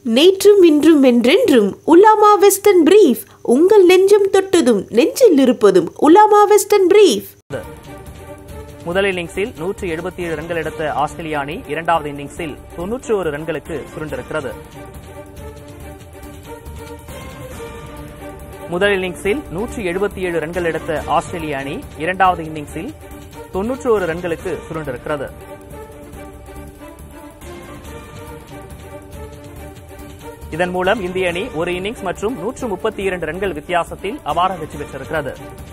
நேற்றும் இன்றும் என்றென்றும் உலாமா வெஸ்டர்ன் பிரீஃப் உங்கள் நெஞ்சம் தொட்டதும் நெஞ்சில் இருப்பதும் உலாமா வெஸ்டர்ன் பிரீஃப் முதல் இன்னிங்ஸில் நூற்றி எழுபத்தி ஏழு ரன்கள் எடுத்த ஆஸ்திரேலிய அணி இரண்டாவது இன்னிங்ஸில் தொன்னூற்றி ஒரு ரன்களுக்கு சுருண்டிருக்கிறது முதல் இன்னிங்ஸில் நூற்றி எழுபத்தி ஏழு ரன்கள் எடுத்த ஆஸ்திரேலிய அணி இரண்டாவது இன்னிங்ஸில் தொன்னூற்றி ஒரு ரன்களுக்கு சுருண்டிருக்கிறது இதன் மூலம் இந்திய அணி ஒரு இன்னிங்ஸ் மற்றும் நூற்று முப்பத்தி இரண்டு ரன்கள் வித்தியாசத்தில் அபார வெற்றி பெற்றிருக்கிறது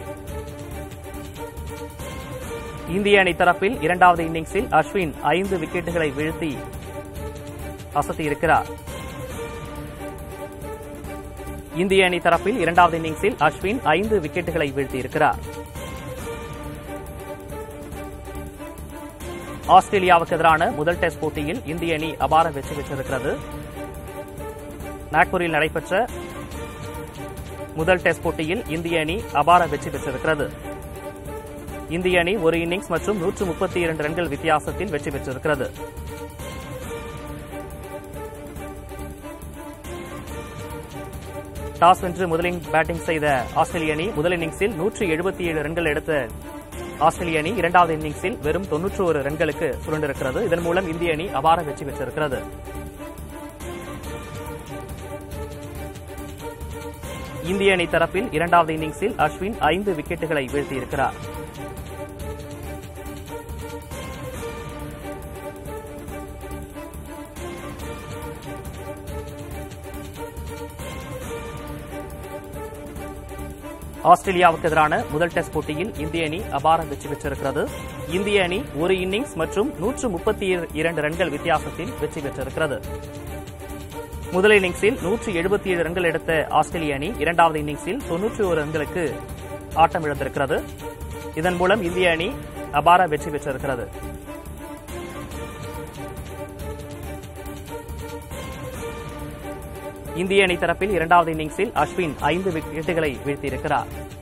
இந்திய அணி தரப்பில் இரண்டாவது இன்னிங்ஸில் அஸ்வின் ஐந்து விக்கெட்டுகளை வீழ்த்தி அசத்தியிருக்கிறார் இந்திய அணி தரப்பில் இரண்டாவது இன்னிங்ஸில் அஸ்வின் ஐந்து விக்கெட்டுகளை வீழ்த்தியிருக்கிறார் ஆஸ்திரேலியாவுக்கு எதிரான முதல் டெஸ்ட் போட்டியில் இந்திய அணி அபார வெற்றி பெற்றிருக்கிறது நாக்பூரில் நடைபெற்ற முதல் டெஸ்ட் போட்டியில் இந்திய அணி அபார வெற்றி பெற்றிருக்கிறது இந்திய அணி ஒரு இன்னிங்ஸ் மற்றும் நூற்று முப்பத்தி இரண்டு ரன்கள் வித்தியாசத்தில் வெற்றி பெற்றிருக்கிறது டாஸ் வென்று முதலில் பேட்டிங் செய்த ஆஸ்திரேலிய அணி முதல் இன்னிங்ஸில் நூற்று எழுபத்தி ஏழு ரன்கள் எடுத்த ஆஸ்திரேலிய அணி இரண்டாவது இன்னிங்ஸில் வெறும் தொன்னூற்று ஒரு ரன்களுக்கு சுருண்டிருக்கிறது இதன் மூலம் இந்திய அணி அபார வெற்றி பெற்றிருக்கிறது இந்திய அணி தரப்பில் இரண்டாவது இன்னிங்ஸில் அஸ்வின் ஐந்து விக்கெட்டுகளை வீழ்த்தியிருக்கிறார் ஆஸ்திரேலியாவுக்கு எதிரான முதல் டெஸ்ட் போட்டியில் இந்திய அணி அபார வெற்றி பெற்றிருக்கிறது இந்திய அணி ஒரு இன்னிங்ஸ் மற்றும் நூற்று முப்பத்தி இரண்டு ரன்கள் வித்தியாசத்தில் வெற்றி பெற்றிருக்கிறது முதல் இன்னிங்ஸில் நூற்று எழுபத்தி ஏழு ரன்கள் எடுத்த ஆஸ்திரேலிய அணி இரண்டாவது இன்னிங்ஸில் தொன்னூற்றி ஒரு ரன்களுக்கு ஆட்டம் இழந்திருக்கிறது இதன் மூலம் இந்திய அணி அபார வெற்றி பெற்றிருக்கிறது இந்திய அணி தரப்பில் இரண்டாவது இன்னிங்ஸில் அஸ்வின் ஐந்து விக்கெட்டுகளை வீழ்த்தியிருக்கிறார்